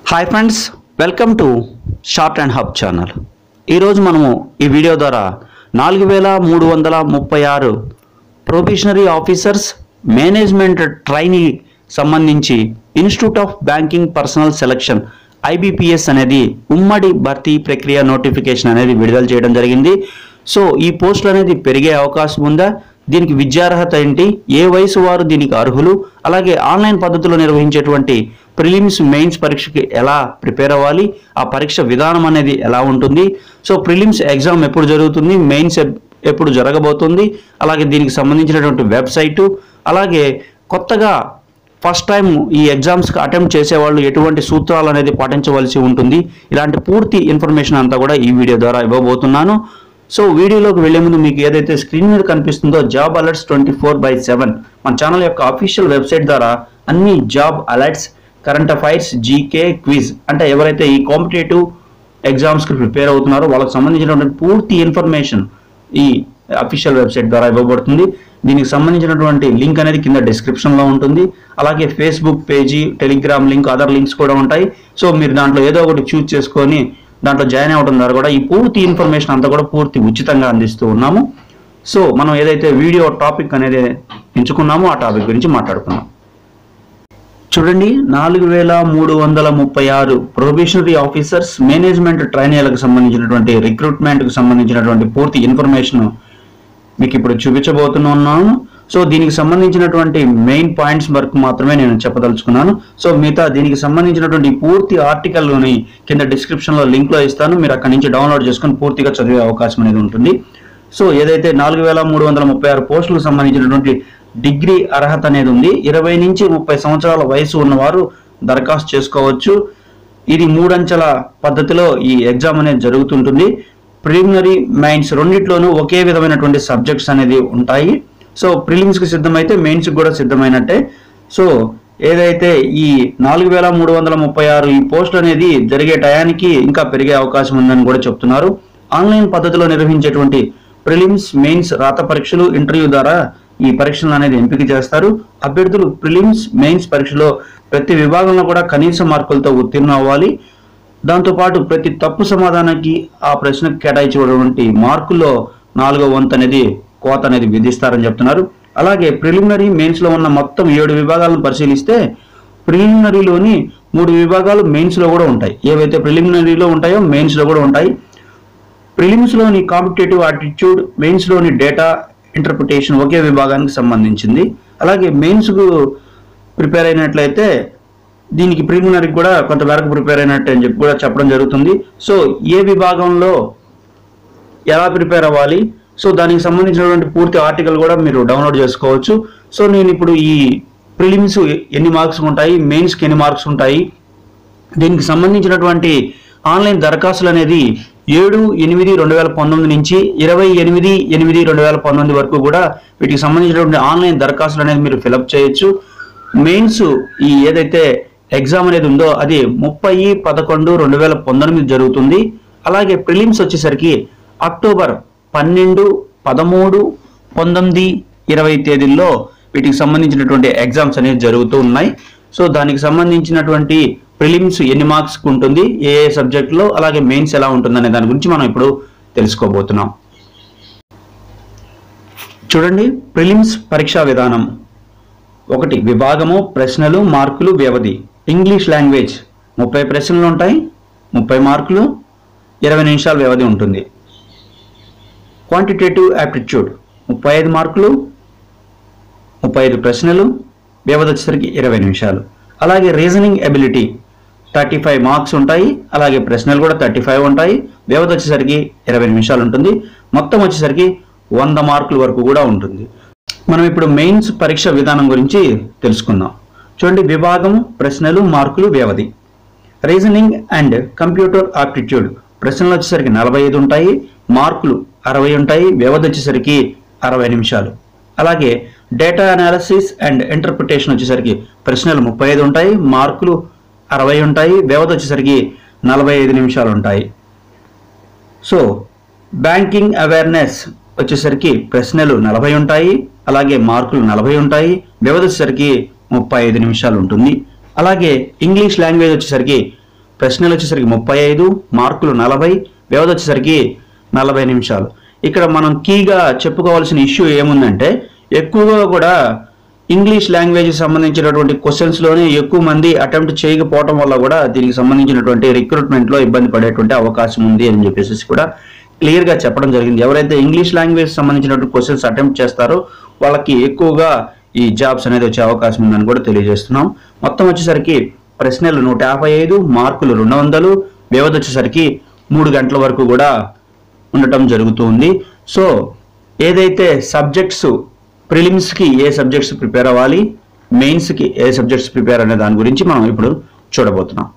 hi friends welcome to short and hub channel ఈరోజు మనము ఈ వీడియో ద్వారా నాలుగు వేల మూడు వందల ముప్పై ఆరు ప్రొబేషనరీ ఆఫీసర్స్ మేనేజ్మెంట్ ట్రైనీ సంబంధించి institute of banking personnel selection IBPS అనేది ఉమ్మడి భర్తీ ప్రక్రియ నోటిఫికేషన్ అనేది విడుదల చేయడం జరిగింది సో ఈ పోస్టులు అనేది పెరిగే అవకాశం ఉందా దీనికి విద్యార్హత ఏంటి ఏ వయసు వారు దీనికి అర్హులు అలాగే ఆన్లైన్ పద్ధతిలో నిర్వహించేటువంటి ప్రిలిమ్స్ మెయిన్స్ పరీక్షకి ఎలా ప్రిపేర్ అవ్వాలి ఆ పరీక్ష విధానం అనేది ఎలా ఉంటుంది సో ప్రిలిమ్స్ ఎగ్జామ్ ఎప్పుడు జరుగుతుంది మెయిన్స్ ఎప్- ఎప్పుడు జరగబోతుంది అలాగే దీనికి సంబంధించినటువంటి వెబ్సైటు అలాగే కొత్తగా ఫస్ట్ టైం ఈ ఎగ్జామ్స్కి అటెంప్ట్ చేసేవాళ్ళు ఎటువంటి సూత్రాలు అనేది పాటించవలసి ఉంటుంది ఇలాంటి పూర్తి ఇన్ఫర్మేషన్ అంతా కూడా ఈ వీడియో ద్వారా ఇవ్వబోతున్నాను సో వీడియోలోకి వెళ్లే ముందు మీకు ఏదైతే స్క్రీన్ మీద కనిపిస్తుందో job alerts twenty four by seven మన ఛానల్ యొక్క అఫీషియల్ వెబ్సైట్ ద్వారా అన్ని job alerts current affairs GK quiz అంటే ఎవరైతే ఈ కాంపిటేటివ్ ఎగ్జామ్స్కి ప్రిపేర్ అవుతున్నారో వాళ్ళకి సంబంధించినటువంటి పూర్తి ఇన్ఫర్మేషన్ ఈ అఫీషియల్ వెబ్సైట్ ద్వారా ఇవ్వబడుతుంది దీనికి సంబంధించినటువంటి లింక్ అనేది కింద డిస్క్రిప్షన్లో ఉంటుంది అలాగే Facebook page Telegram link other links కూడా ఉంటాయి సో మీరు దాంట్లో ఏదో ఒకటి చూస్ చేసుకొని దాంట్లో జాయిన్ అవ్వడం ద్వారా కూడా ఈ పూర్తి ఇన్ఫర్మేషన్ అంతా కూడా పూర్తి ఉచితంగా అందిస్తూ ఉన్నాము సో మనం ఏదైతే వీడియో టాపిక్ అనేది ఎంచుకున్నామో ఆ టాపిక్ గురించి మాట్లాడుకుందాం చూడండి నాలుగు వేల మూడు వందల ముప్పై ఆరు ప్రొబేషనరీ ఆఫీసర్స్ మేనేజ్మెంట్ ట్రైనీలకు సంబంధించినటువంటి రిక్రూట్మెంట్కి సంబంధించినటువంటి పూర్తి ఇన్ఫర్మేషన్ మీకు ఇప్పుడు చూపించబోతున్నాను సో దీనికి సంబంధించినటువంటి మెయిన్ పాయింట్స్ వరకు మాత్రమే నేను చెప్పదలుచుకున్నాను సో మిగతా దీనికి సంబంధించినటువంటి పూర్తి ఆర్టికల్ని కింద డిస్క్రిప్షన్లో లింక్లో ఇస్తాను మీరు అక్కడి నుంచి డౌన్లోడ్ చేసుకొని పూర్తిగా చదివే అవకాశం అనేది ఉంటుంది సో ఏదైతే నాలుగు వేల మూడు వందల ముప్పై ఆరు పోస్టులకు సంబంధించినటువంటి డిగ్రీ అర్హత అనేది ఉంది ఇరవై నుంచి ముప్పై సంవత్సరాల వయసు ఉన్నవారు దరఖాస్తు చేసుకోవచ్చు ఇది మూడంచెల పద్ధతిలో ఈ ఎగ్జామ్ అనేది జరుగుతుంటుంది ప్రిలిమినరీ మైండ్స్ రెండిట్లోనూ ఒకే విధమైనటువంటి సబ్జెక్ట్స్ అనేది ఉంటాయి సో ప్రిలిమ్స్కి సిద్ధమైతే మెయిన్స్కి కూడా సిద్ధమైనట్టే సో ఏదైతే ఈ నాలుగు వేల మూడు వందల ముప్పై ఆరు ఈ పోస్ట్ అనేది జరిగే టయానికి ఇంకా పెరిగే అవకాశం ఉందని కూడా చెప్తున్నారు ఆన్లైన్ పద్ధతిలో నిర్వహించేటువంటి ప్రిలిమ్స్ మెయిన్స్ రాత పరీక్షలు ఇంటర్వ్యూ ద్వారా ఈ పరీక్షలు అనేది ఎంపిక చేస్తారు అభ్యర్థులు ప్రిలిమ్స్ మెయిన్స్ పరీక్షలో ప్రతి విభాగంలో కూడా కనీస మార్కులతో ఉత్తీర్ణం అవ్వాలి దాంతోపాటు ప్రతి తప్పు సమాధానానికి ఆ ప్రశ్నకు కేటాయించినటువంటి మార్కుల్లో నాలుగో వంతు అనేది కోత అనేది విధిస్తారని చెప్తున్నారు అలాగే ప్రిలిమినరీ మెయిన్స్ లో ఉన్న మొత్తం ఏడు విభాగాలను పరిశీలిస్తే ప్రిలిమినరీలోని మూడు విభాగాలు మెయిన్స్ లో కూడా ఉంటాయి ఏవైతే ప్రిలిమినరీలో ఉంటాయో మెయిన్స్ లో కూడా ఉంటాయి ప్రిలిమ్స్ లోని కాంపిటేటివ్ ఆటిట్యూడ్ మెయిన్స్ లోని డేటా ఇంటర్ప్రిటేషన్ ఒకే విభాగానికి సంబంధించింది అలాగే మెయిన్స్ కు ప్రిపేర్ అయినట్లయితే దీనికి ప్రిలిమినరీ కూడా కొంతవరకు ప్రిపేర్ అయినట్టు అని చెప్పి కూడా చెప్పడం జరుగుతుంది సో ఏ విభాగంలో ఎలా ప్రిపేర్ అవ్వాలి సో దానికి సంబంధించినటువంటి పూర్తి ఆర్టికల్ కూడా మీరు డౌన్లోడ్ చేసుకోవచ్చు సో నేను ఇప్పుడు ఈ ప్రిలిమ్స్ ఎన్ని మార్క్స్ ఉంటాయి మెయిన్స్కి ఎన్ని మార్క్స్ ఉంటాయి దీనికి సంబంధించినటువంటి ఆన్లైన్ దరఖాస్తులు అనేది ఏడు ఎనిమిది రెండు వేల పంతొమ్మిది నుంచి ఇరవై ఎనిమిది ఎనిమిది రెండు వేల పంతొమ్మిది వరకు కూడా వీటికి సంబంధించినటువంటి ఆన్లైన్ దరఖాస్తులు అనేది మీరు ఫిలప్ చేయొచ్చు మెయిన్స్ ఈ ఏదైతే ఎగ్జామ్ అనేది ఉందో అది ముప్పై పదకొండు రెండు వేల పంతొమ్మిది జరుగుతుంది అలాగే ప్రిలిమ్స్ వచ్చేసరికి అక్టోబర్ పన్నెండు పదమూడు పంతొమ్మిది ఇరవై తేదీల్లో వీటికి సంబంధించినటువంటి ఎగ్జామ్స్ అనేవి జరుగుతూ ఉన్నాయి సో దానికి సంబంధించినటువంటి ప్రిలిమ్స్ ఎన్ని మార్క్స్ ఉంటుంది ఏ ఏ సబ్జెక్టులో అలాగే మెయిన్స్ ఎలా ఉంటుంది అనే దాని గురించి మనం ఇప్పుడు తెలుసుకోబోతున్నాం చూడండి ప్రిలిమ్స్ పరీక్షా విధానం ఒకటి విభాగము ప్రశ్నలు మార్కులు వ్యవధి ఇంగ్లీష్ లాంగ్వేజ్ ముప్పై ప్రశ్నలు ఉంటాయి ముప్పై మార్కులు ఇరవై నిమిషాల వ్యవధి ఉంటుంది క్వాంటిటేటివ్ యాప్టిట్యూడ్ ముప్పై ఐదు మార్కులు ముప్పై ఐదు ప్రశ్నలు వ్యవధి వచ్చేసరికి ఇరవై నిమిషాలు అలాగే reasoning ability thirty five marks ఉంటాయి అలాగే ప్రశ్నలు కూడా థర్టీ ఫైవ్ ఉంటాయి వ్యవధి వచ్చేసరికి ఇరవై నిమిషాలు ఉంటుంది మొత్తం వచ్చేసరికి వంద మార్కుల వరకు కూడా ఉంటుంది మనం ఇప్పుడు మెయిన్స్ పరీక్ష విధానం గురించి తెలుసుకుందాం చూడండి విభాగం ప్రశ్నలు మార్కులు వ్యవధి రీజనింగ్ అండ్ కంప్యూటర్ ఆప్టిట్యూడ్ ప్రశ్నలు వచ్చేసరికి నలభై ఐదు ఉంటాయి మార్కులు అరవై ఉంటాయి వ్యవధి వచ్చేసరికి అరవై నిమిషాలు అలాగే డేటా అనాలిసిస్ అండ్ ఇంటర్ప్రిటేషన్ వచ్చేసరికి ప్రశ్నలు ముప్పై ఐదు ఉంటాయి మార్కులు అరవై ఉంటాయి వ్యవధి వచ్చేసరికి నలభై ఐదు నిమిషాలు ఉంటాయి సో బ్యాంకింగ్ అవేర్నెస్ వచ్చేసరికి ప్రశ్నలు నలభై ఉంటాయి అలాగే మార్కులు నలభై ఉంటాయి వ్యవధి వచ్చేసరికి ముప్పై ఐదు నిమిషాలు ఉంటుంది అలాగే ఇంగ్లీష్ లాంగ్వేజ్ వచ్చేసరికి ప్రశ్నలు వచ్చేసరికి ముప్పై ఐదు మార్కులు నలభై వ్యవధి వచ్చేసరికి నలభై నిమిషాలు ఇక్కడ మనం కీగా చెప్పుకోవాల్సిన ఇష్యూ ఏముందంటే ఎక్కువగా కూడా ఇంగ్లీష్ లాంగ్వేజ్ సంబంధించినటువంటి క్వశ్చన్స్ లోనే ఎక్కువ మంది అటెంప్ట్ చేయకపోవడం వల్ల కూడా దీనికి సంబంధించినటువంటి రిక్రూట్మెంట్ లో ఇబ్బంది పడేటువంటి అవకాశం ఉంది అని చెప్పేసి కూడా క్లియర్ గా చెప్పడం జరిగింది ఎవరైతే ఇంగ్లీష్ లాంగ్వేజ్ సంబంధించినటువంటి క్వశ్చన్స్ అటెంప్ట్ చేస్తారో వాళ్ళకి ఎక్కువగా ఈ జాబ్స్ అనేది వచ్చే అవకాశం ఉందని కూడా తెలియజేస్తున్నాం మొత్తం వచ్చేసరికి ప్రశ్నలు నూట యాభై ఐదు మార్కులు రెండు వందలు వ్యవధి వచ్చేసరికి మూడు గంటల వరకు కూడా ఉండటం జరుగుతుంది సో ఏదైతే సబ్జెక్ట్స్ ప్రిలిమ్స్కి ఏ సబ్జెక్ట్స్ ప్రిపేర్ అవ్వాలి మెయిన్స్కి ఏ సబ్జెక్ట్స్ ప్రిపేర్ అనే దాని గురించి మనం ఇప్పుడు చూడబోతున్నాం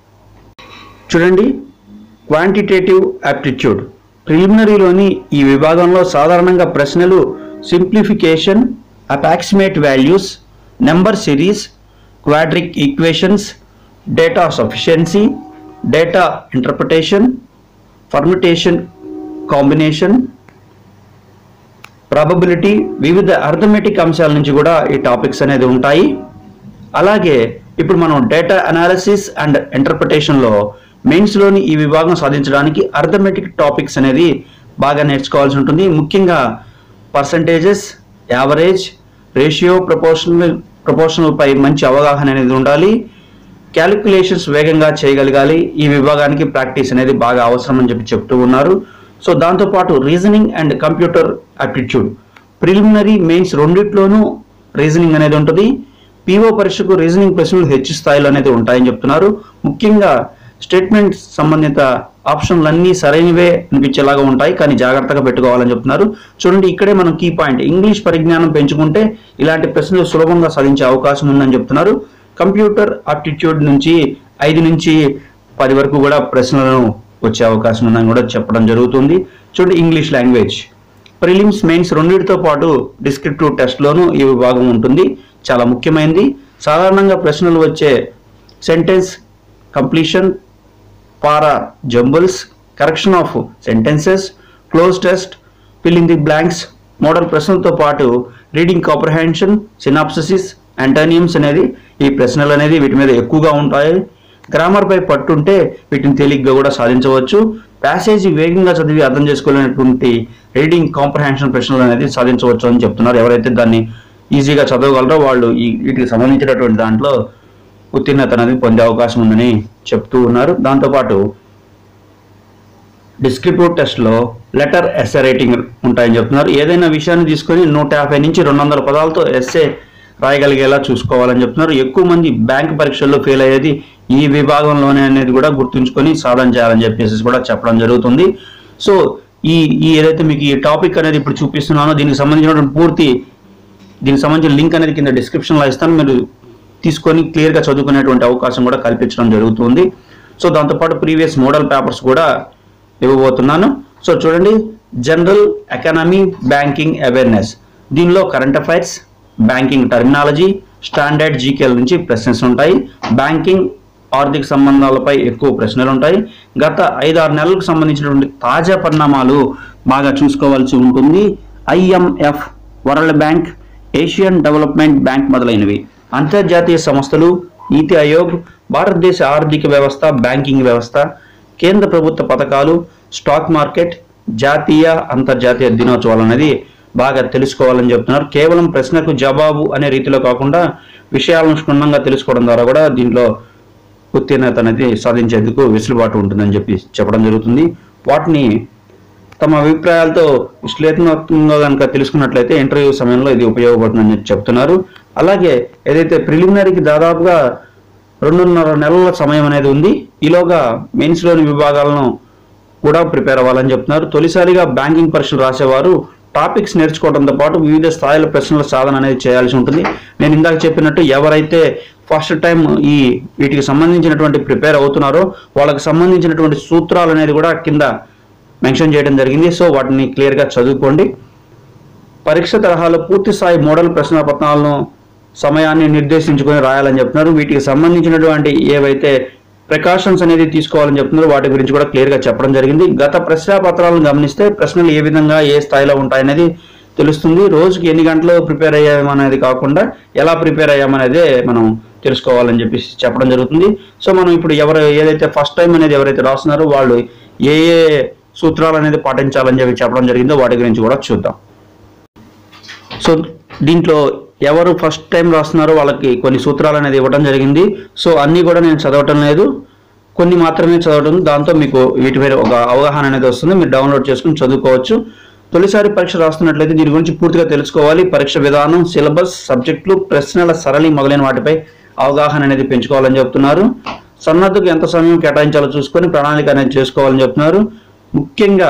చూడండి క్వాంటిటేటివ్ యాప్టిట్యూడ్ ప్రిలిమినరీలోని ఈ విభాగంలో సాధారణంగా ప్రశ్నలు simplification approximate values number series quadratic equations data sufficiency data interpretation permutation combination probability వివిధ అర్థమెటిక్ అంశాల నుంచి కూడా ఈ టాపిక్స్ అనేది ఉంటాయి అలాగే ఇప్పుడు మనం డేటా అనాలిసిస్ అండ్ ఇంటర్ప్రిటేషన్లో మెయిన్స్లోని ఈ విభాగం సాధించడానికి అర్థమెటిక్ టాపిక్స్ అనేది బాగా నేర్చుకోవాల్సి ఉంటుంది ముఖ్యంగా percentages average ratio proportional proportional పై మంచి అవగాహన అనేది ఉండాలి క్యాలిక్యులేషన్స్ వేగంగా చేయగలగాలి ఈ విభాగానికి ప్రాక్టీస్ అనేది బాగా అవసరం అని చెప్పి చెప్తూ ఉన్నారు సో దాంతోపాటు reasoning and computer aptitude preliminary mains రెండిట్లోనూ రీజనింగ్ అనేది ఉంటుంది పీఓ పరీక్షకు రీజనింగ్ ప్రశ్నలు హెచ్చు స్థాయిలో అనేది ఉంటాయని చెప్తున్నారు ముఖ్యంగా స్టేట్మెంట్ సంబంధిత ఆప్షన్లన్నీ సరైనవే అనిపించేలాగా ఉంటాయి కానీ జాగ్రత్తగా పెట్టుకోవాలని చెప్తున్నారు చూడండి ఇక్కడే మనం కీ పాయింట్ ఇంగ్లీష్ పరిజ్ఞానం పెంచుకుంటే ఇలాంటి ప్రశ్నలు సులభంగా సాధించే అవకాశం ఉందని చెప్తున్నారు కంప్యూటర్ ఆప్టిట్యూడ్ నుంచి ఐదు నుంచి పది వరకు కూడా ప్రశ్నలను వచ్చే అవకాశం ఉందని కూడా చెప్పడం జరుగుతుంది చూడండి ఇంగ్లీష్ లాంగ్వేజ్ ప్రిలిమ్స్ మెయిన్స్ రెండింటితో పాటు డిస్క్రిప్టివ్ టెస్ట్లోనూ ఈ విభాగం ఉంటుంది చాలా ముఖ్యమైనది సాధారణంగా ప్రశ్నలు వచ్చే sentence completion para jumbles correction of sentences cloze test filling the blanks model ప్రశ్నలతో పాటు రీడింగ్ కాంప్రహెన్షన్ సినాప్సిస్ అంటానియమ్స్ అనేది ఈ ప్రశ్నలు అనేది వీటి మీద ఎక్కువగా ఉంటాయి గ్రామర్ పై పట్టుంటే వీటిని తేలిగ్గా కూడా సాధించవచ్చు ప్యాసేజీ వేగంగా చదివి అర్థం చేసుకోలేనటువంటి రీడింగ్ కాంప్రహెన్షన్ ప్రశ్నలు అనేది సాధించవచ్చు అని చెప్తున్నారు ఎవరైతే దాన్ని ఈజీగా చదవగలరో వాళ్ళు ఈ వీటికి సంబంధించినటువంటి దాంట్లో ఉత్తీర్ణత అనేది పొందే అవకాశం ఉందని చెప్తూ ఉన్నారు దాంతోపాటు డిస్క్రిప్టివ్ టెస్ట్లో లెటర్ ఎస్ఏ రేటింగ్ ఉంటాయని చెప్తున్నారు ఏదైనా విషయాన్ని తీసుకొని నూట యాభై నుంచి రెండు వందల పదాలతో ఎస్ఏ రాయగలిగేలా చూసుకోవాలని చెప్తున్నారు ఎక్కువ మంది బ్యాంక్ పరీక్షల్లో ఫెయిల్ అయ్యేది ఈ విభాగంలోనే అనేది కూడా గుర్తుంచుకొని సాధన చేయాలని చెప్పేసి కూడా చెప్పడం జరుగుతుంది సో ఈ ఈ ఏదైతే మీకు ఈ టాపిక్ అనేది ఇప్పుడు చూపిస్తున్నానో దీనికి సంబంధించినటువంటి పూర్తి దీనికి సంబంధించిన లింక్ అనేది కింద డిస్క్రిప్షన్లో ఇస్తాను మీరు తీసుకొని క్లియర్గా చదువుకునేటువంటి అవకాశం కూడా కల్పించడం జరుగుతుంది సో దాంతోపాటు ప్రీవియస్ మోడల్ పేపర్స్ కూడా ఇవ్వబోతున్నాను సో చూడండి జనరల్ ఎకనామీ బ్యాంకింగ్ అవేర్నెస్ దీనిలో current affairs banking terminology standard జీకేల నుంచి ప్రశ్నలు ఉంటాయి బ్యాంకింగ్ ఆర్థిక సంబంధాలపై ఎక్కువ ప్రశ్నలు ఉంటాయి గత ఐదు ఆరు నెలలకు సంబంధించినటువంటి తాజా పరిణామాలు బాగా చూసుకోవాల్సి ఉంటుంది IMF world bank Asian development bank మొదలైనవి అంతర్జాతీయ సంస్థలు నీతి ఆయోగ్ భారతదేశ ఆర్థిక వ్యవస్థ బ్యాంకింగ్ వ్యవస్థ కేంద్ర ప్రభుత్వ పథకాలు స్టాక్ మార్కెట్ జాతీయ అంతర్జాతీయ దినోత్సవాలు అనేది బాగా తెలుసుకోవాలని చెప్తున్నారు కేవలం ప్రశ్నకు జవాబు అనే రీతిలో కాకుండా విషయాలను క్షుణ్ణంగా తెలుసుకోవడం ద్వారా కూడా దీంట్లో ఉత్తీర్ణత అనేది సాధించేందుకు వెసులుబాటు ఉంటుందని చెప్పి చెప్పడం జరుగుతుంది వాటిని తమ అభిప్రాయాలతో విశ్లేషణాత్మకంగా కనుక తెలుసుకున్నట్లయితే ఇంటర్వ్యూ సమయంలో ఇది ఉపయోగపడుతుందని చెప్పి చెప్తున్నారు అలాగే ఏదైతే ప్రిలిమినరీకి దాదాపుగా రెండున్నర నెలల సమయం అనేది ఉంది ఈలోగా మెయిన్స్లోని విభాగాలను కూడా ప్రిపేర్ అవ్వాలని చెప్తున్నారు తొలిసారిగా బ్యాంకింగ్ పరీక్షలు రాసేవారు టాపిక్స్ నేర్చుకోవడంతో పాటు వివిధ స్థాయిల ప్రశ్నల సాధన అనేది చేయాల్సి ఉంటుంది నేను ఇందాక చెప్పినట్టు ఎవరైతే ఫస్ట్ టైం ఈ వీటికి సంబంధించినటువంటి ప్రిపేర్ అవుతున్నారో వాళ్ళకి సంబంధించినటువంటి సూత్రాలు అనేది కూడా కింద మెన్షన్ చేయడం జరిగింది సో వాటిని క్లియర్గా చదువుకోండి పరీక్ష తరహాలో పూర్తి స్థాయి మోడల్ ప్రశ్న పత్రాలను సమయాన్ని నిర్దేశించుకొని రాయాలని చెప్తున్నారు వీటికి సంబంధించినటువంటి ఏవైతే ప్రికాషన్స్ అనేది తీసుకోవాలని చెప్తున్నారు వాటి గురించి కూడా క్లియర్గా చెప్పడం జరిగింది గత ప్రశ్న పత్రాలను గమనిస్తే ప్రశ్నలు ఏ విధంగా ఏ స్థాయిలో ఉంటాయనేది తెలుస్తుంది రోజుకి ఎన్ని గంటలు ప్రిపేర్ అయ్యామనేది కాకుండా ఎలా ప్రిపేర్ అయ్యామనేదే మనం తెలుసుకోవాలని చెప్పి చెప్పడం జరుగుతుంది సో మనం ఇప్పుడు ఎవరు ఏదైతే ఫస్ట్ టైం అనేది ఎవరైతే రాస్తున్నారో వాళ్ళు ఏ ఏ సూత్రాలు అనేది పాటించాలని చెప్పి చెప్పడం జరిగిందో వాటి గురించి కూడా చూద్దాం సో దీంట్లో ఎవరు ఫస్ట్ టైం రాస్తున్నారో వాళ్ళకి కొన్ని సూత్రాలు అనేది ఇవ్వడం జరిగింది సో అన్నీ కూడా నేను చదవటం లేదు కొన్ని మాత్రమే చదవడం దాంతో మీకు వీటి మీద ఒక అవగాహన అనేది వస్తుంది మీరు డౌన్లోడ్ చేసుకుని చదువుకోవచ్చు తొలిసారి పరీక్ష రాస్తున్నట్లయితే దీని గురించి పూర్తిగా తెలుసుకోవాలి పరీక్ష విధానం సిలబస్ సబ్జెక్టులు ప్రశ్నల సరళి మొదలైన వాటిపై అవగాహన అనేది పెంచుకోవాలని చెప్తున్నారు సన్నద్ధకు ఎంత సమయం కేటాయించాలో చూసుకొని ప్రణాళిక అనేది చేసుకోవాలని చెప్తున్నారు ముఖ్యంగా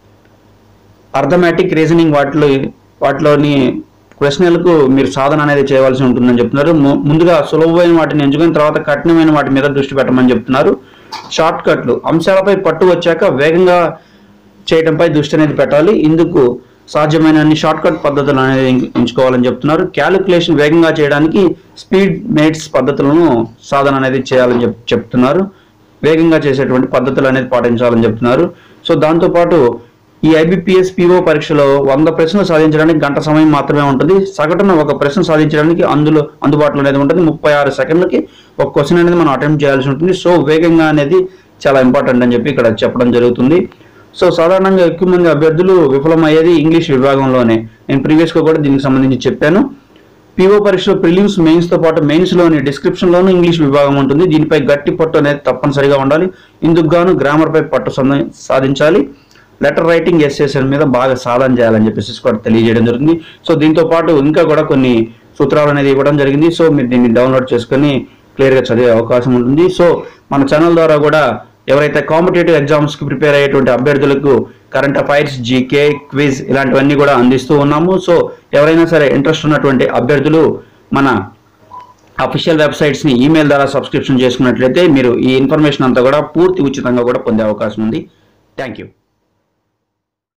అర్థమెటిక్ రీజనింగ్ వాటిలో వాటిలోని ప్రశ్నలకు మీరు సాధన అనేది చేయవలసి ఉంటుందని చెప్తున్నారు ము- ముందుగా సులభమైన వాటిని ఎంచుకొని తర్వాత కఠినమైన వాటి మీద దృష్టి పెట్టమని చెప్తున్నారు షార్ట్ కట్లు అంశాలపై పట్టు వచ్చాక వేగంగా చేయడంపై దృష్టి అనేది పెట్టాలి ఇందుకు సాధ్యమైన అన్ని షార్ట్ కట్ పద్ధతులు అనేది ఎంచు- ఎంచుకోవాలని చెప్తున్నారు క్యాలిక్యులేషన్ వేగంగా చేయడానికి స్పీడ్ మేట్స్ పద్ధతులను సాధన అనేది చేయాలని చెప్ చెప్తున్నారు వేగంగా చేసేటువంటి పద్ధతులు అనేది పాటించాలని చెప్తున్నారు సో దాంతోపాటు ఈ ఐబిపిఎస్ పిఓ పరీక్షలో వంద ప్రశ్నలు సాధించడానికి గంట సమయం మాత్రమే ఉంటుంది సగటున ఒక ప్రశ్న సాధించడానికి అందులో అందుబాటులో అనేది ఉంటుంది ముప్పై ఆరు సెకండ్లకి ఒక క్వశ్చన్ అనేది మనం అటెంప్ట్ చేయాల్సి ఉంటుంది సో వేగంగా అనేది చాలా ఇంపార్టెంట్ అని చెప్పి ఇక్కడ చెప్పడం జరుగుతుంది సో సాధారణంగా ఎక్కువ మంది అభ్యర్థులు విఫలమయ్యేది ఇంగ్లీష్ విభాగంలోనే నేను ప్రీవియస్గా కూడా దీనికి సంబంధించి చెప్పాను పిఓ పరీక్షలో ప్రిలిమ్స్ మెయిన్స్ తో పాటు మెయిన్స్ లోని డిస్క్రిప్షన్ లోను ఇంగ్లీష్ విభాగం ఉంటుంది దీనిపై గట్టి పట్టు అనేది తప్పనిసరిగా ఉండాలి ఇందుకు గాను గ్రామర్ పై పట్టు సంద- సాధించాలి లెటర్ రైటింగ్ ఎస్ఎస్ఎల్ మీద బాగా సాధన చేయాలని చెప్పేసి కూడా తెలియజేయడం జరిగింది సో దీంతో పాటు ఇంకా కూడా కొన్ని సూత్రాలు అనేది ఇవ్వడం జరిగింది సో మీరు దీన్ని డౌన్లోడ్ చేసుకొని క్లియర్ గా చదివే అవకాశం ఉంటుంది సో మన ఛానల్ ద్వారా కూడా ఎవరైతే కాంపిటేటివ్ ఎగ్జామ్స్ కి ప్రిపేర్ అయ్యేటువంటి అభ్యర్థులకు కరెంట్ అఫైర్స్ జీకే క్విజ్ ఇలాంటివన్నీ కూడా అందిస్తూ ఉన్నాము సో ఎవరైనా సరే ఇంట్రెస్ట్ ఉన్నటువంటి అభ్యర్థులు మన అఫీషియల్ వెబ్సైట్స్ ని ఈమెయిల్ ద్వారా సబ్స్క్రిప్షన్ చేసుకున్నట్లయితే మీరు ఈ ఇన్ఫర్మేషన్ అంతా కూడా పూర్తి ఉచితంగా కూడా పొందే అవకాశం ఉంది థ్యాంక్ యూ